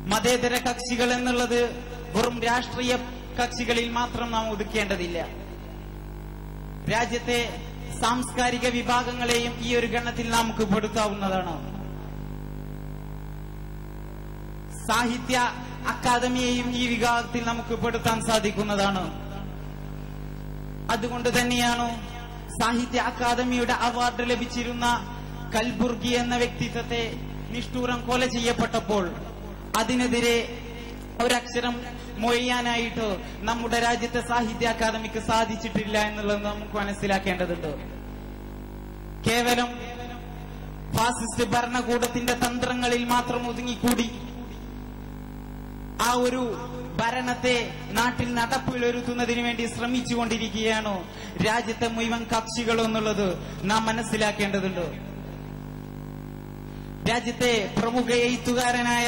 മതേതര കക്ഷികൾ എന്നുള്ളത് വെറും രാഷ്ട്രീയ കക്ഷികളിൽ മാത്രം നാം ഒതുക്കേണ്ടതില്ല രാജ്യത്തെ സാംസ്കാരിക വിഭാഗങ്ങളെയും ഈ ഒരു ഗണത്തിൽ നമുക്ക് പെടുത്താവുന്നതാണ് സാഹിത്യ അക്കാദമിയെയും ഈ വിഭാഗത്തിൽ നമുക്ക് പെടുത്താൻ സാധിക്കുന്നതാണ് അതുകൊണ്ട് തന്നെയാണ് സാഹിത്യ അക്കാദമിയുടെ അവാർഡ് ലഭിച്ചിരുന്ന കൽബുർഗി എന്ന വ്യക്തിത്വത്തെ നിഷ്ഠൂരം കൊല ചെയ്യപ്പെട്ടപ്പോൾ അതിനെതിരെ ഒരക്ഷരം മൊയ്യാനായിട്ട് നമ്മുടെ രാജ്യത്തെ സാഹിത്യ അക്കാദമിക്ക് സാധിച്ചിട്ടില്ല എന്നുള്ളത് നമുക്ക് മനസ്സിലാക്കേണ്ടതുണ്ട് കേവലം ഫാസിസ്റ്റ് ഭരണകൂടത്തിന്റെ തന്ത്രങ്ങളിൽ മാത്രം ഒതുങ്ങിക്കൂടി ആ ഒരു ഭരണത്തെ നാട്ടിൽ നടപ്പിലൊരുത്തുന്നതിന് വേണ്ടി ശ്രമിച്ചുകൊണ്ടിരിക്കുകയാണോ രാജ്യത്തെ മുഴുവൻ കക്ഷികളും എന്നുള്ളത് നാം മനസ്സിലാക്കേണ്ടതുണ്ട് രാജ്യത്തെ പ്രമുഖ എഴുത്തുകാരനായ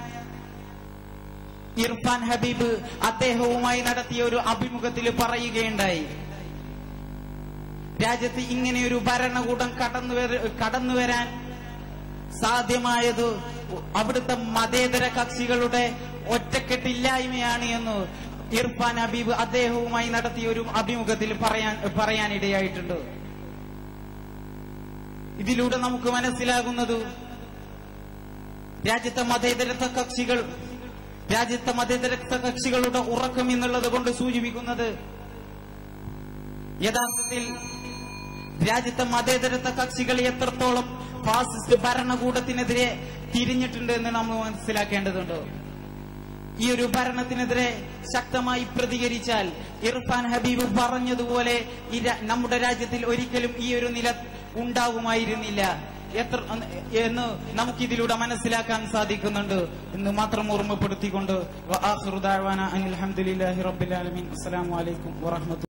ഇർഫാൻ ഹബീബ് അദ്ദേഹവുമായി നടത്തിയ ഒരു അഭിമുഖത്തിൽ പറയുകയുണ്ടായി രാജ്യത്ത് ഇങ്ങനെയൊരു ഭരണകൂടം കടന്നു കടന്നു വരാൻ സാധ്യമായത് അവിടുത്തെ മതേതര കക്ഷികളുടെ ഒറ്റക്കെട്ടില്ലായ്മയാണ് എന്ന് ഇർഫാൻ ഹബീബ് അദ്ദേഹവുമായി നടത്തിയ ഒരു അഭിമുഖത്തിൽ പറയാൻ പറയാനിടയായിട്ടുണ്ട് ഇതിലൂടെ നമുക്ക് മനസ്സിലാകുന്നത് രാജ്യത്തെ മതേതരത്വ കക്ഷികൾ രാജ്യത്തെ മതേതരത്വ കക്ഷികളുടെ ഉറക്കം എന്നുള്ളത് കൊണ്ട് സൂചിപ്പിക്കുന്നത് യഥാർത്ഥത്തിൽ രാജ്യത്തെ മതേതരത്വ കക്ഷികൾ എത്രത്തോളം ഫാസിസ്റ്റ് ഭരണകൂടത്തിനെതിരെ തിരിഞ്ഞിട്ടുണ്ട് എന്ന് നമ്മൾ മനസ്സിലാക്കേണ്ടതുണ്ട് ഈ ഒരു ഭരണത്തിനെതിരെ ശക്തമായി പ്രതികരിച്ചാൽ ഇർഫാൻ ഹബീബ് പറഞ്ഞതുപോലെ ഈ രാ- നമ്മുടെ രാജ്യത്തിൽ ഒരിക്കലും ഈ ഒരു നില ഉണ്ടാകുമായിരുന്നില്ല എത്ര എന്ന് നമുക്കിതിലൂടെ മനസ്സിലാക്കാൻ സാധിക്കുന്നുണ്ട് എന്ന് മാത്രം ഓർമ്മപ്പെടുത്തിക്കൊണ്ട് വ ആഖിറു ദഅവാന അനിൽ ഹംദുലില്ലാഹി റബ്ബിൽ ആലമീൻ അസ്സലാമു അലൈക്കും വറഹ്മത്തുള്ളാഹി